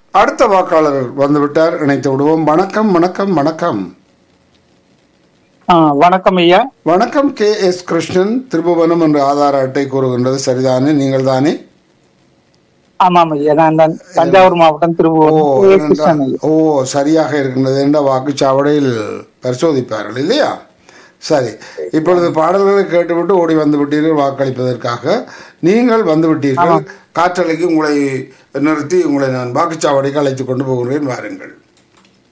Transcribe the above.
அடுத்த வாக்காளர் வந்துவிட்டார் இணைத்து விடுவோம் வணக்கம் வணக்கம் வணக்கம் ஆ, வணக்கம் ஐயா வணக்கம் கே எஸ் கிருஷ்ணன் திருபுவனம் என்ற ஆதார அட்டை கூறுகின்றது சரிதானே நீங்கள் தானே ஆமாம் ஐயா நான் தான் தஞ்சாவூர் மாவட்டம் ஓ திருபுவனம் ஏ. கிருஷ்ணன் ஏனென்றால்- ஐயா ஓ சரியாக இருக்கின்றது என்ற வாக்குச்சாவடியில் பரிசோதிப்பார்கள் இல்லையா சரி இப்பொழுது பாடல்களை கேட்டுவிட்டு ஓடி வந்து விட்டீர்கள் வாக்களிப்பதற்காக நீங்கள் வந்து விட்டீர்கள் காற்றலைக்கு உங்களை நிறுத்தி உங்களை நான் வாக்குச்சாவடிக்கு அழைத்துக் கொண்டு போகிறேன் வாருங்கள்